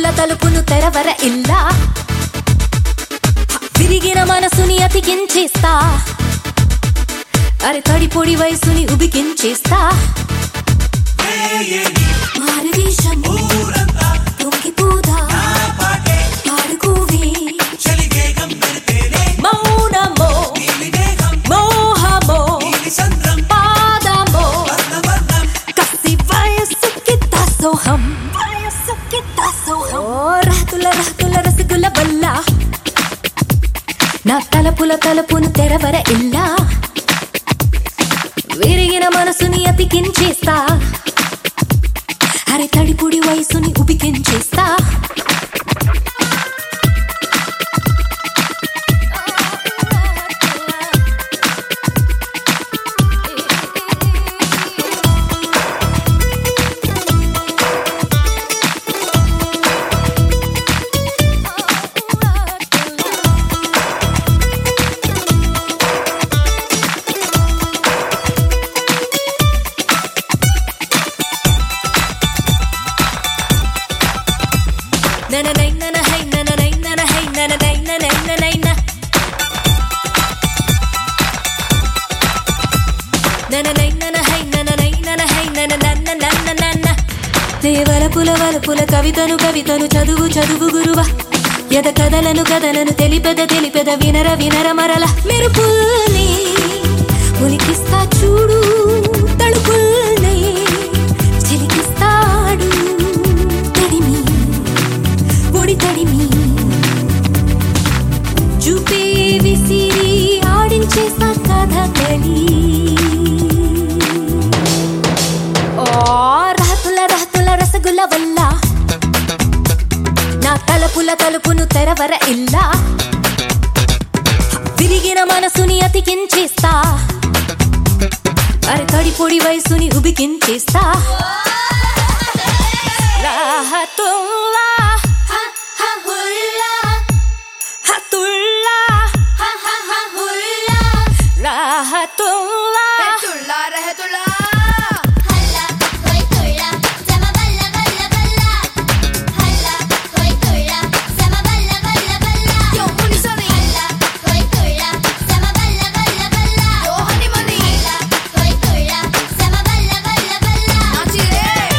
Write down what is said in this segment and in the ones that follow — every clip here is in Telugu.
తలుపుల తలుపును తెరవర ఇల్లా విరిగిన మనసుని అతికించేస్తా అరే తడి పొడి వయసుని ఉబికించేస్తా మారువేషం పొంగిపోదా పాడుకోవే మౌనమో మోహమో పాదమో కసి వయసుకి దాసోహం వయసుకి దాసోహం ఓ రాతుల రాతుల రసగుల వల్ల నా తలపుల తలుపును తెరవర ఇల్లా విరిగిన మనసుని అతికించేస్తా అరే తడిపుడి వయసుని ఉబికించేస్తా నననై ననహై నననై ననహై నననై ననై ననై న. నననై ననహై నననై ననహై నననన్ననన్ననన్న. దేవల పుల వలపుల కవితను కవితను చదువు చదువు గురువ ఎద కథలను కథలను తెలిపెద తెలిపెద వినర వినర మరల మెరుపుల్ని ఉలికిస్తా చూడు తడుపుల్ని చిలికిస్తాడు తడిమి పొడి తడిమి చూపే విసిరి ఆడించేస్తా కథకళి ఓ రాతుల రాతుల రసగుల వల్ల నా తలపుల తలుపును తెరవర ఇల్లా విరిగిన మనసుని అతికించేస్తా అరే తడి పొడి వయసుని ఉబికించేస్తా రాహతుల్లా హతుల్లా రాహతుల్లా హల్లా హోయ్ తుళ్ళ సమ బల్ల బల్ల బల్ల హల్లా హోయ్ తుళ్ళ సమ బల్ల బల్ల బల్ల హల్లా హోయ్ తుళ్ళ సమ బల్ల బల్ల బల్ల హల్లా హోయ్ తుళ్ళ సమ బల్ల బల్ల బల్ల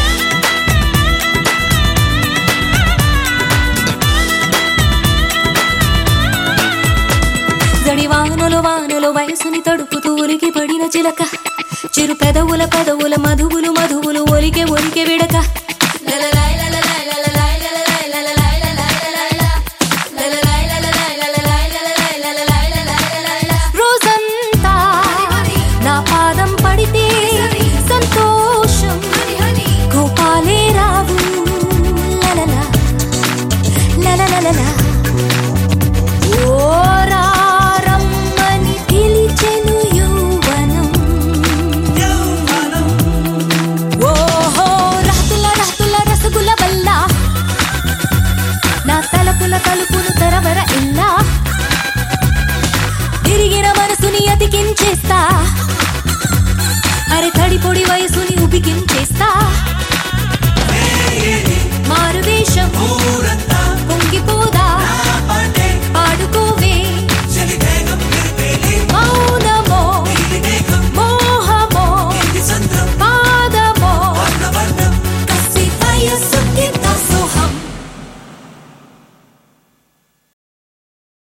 జడి వానులు వానులు వయసుని తడుపు తూరికి పడిన చిలక చిరు పెదవుల పెదవుల మధువులు మధువులు ఒలికే ఒలికే విడక రోజంతా నా పాదం పడితే సంతోషం కోపాలే రావు లలలా లలలలలా ఓరారమ్మని పిలిచెను యౌవనం. ఓహో రాతుల రాతుల రసగుల వల్ల నా తలపుల తలుపును తెరవర ఇల్లా తిరిగిన మనసుని అతికించేస్తా అరే తడి పొడి వయసుని ఉబికించేస్తా మారువేషం పొంగిపోదా ఆడుకోవే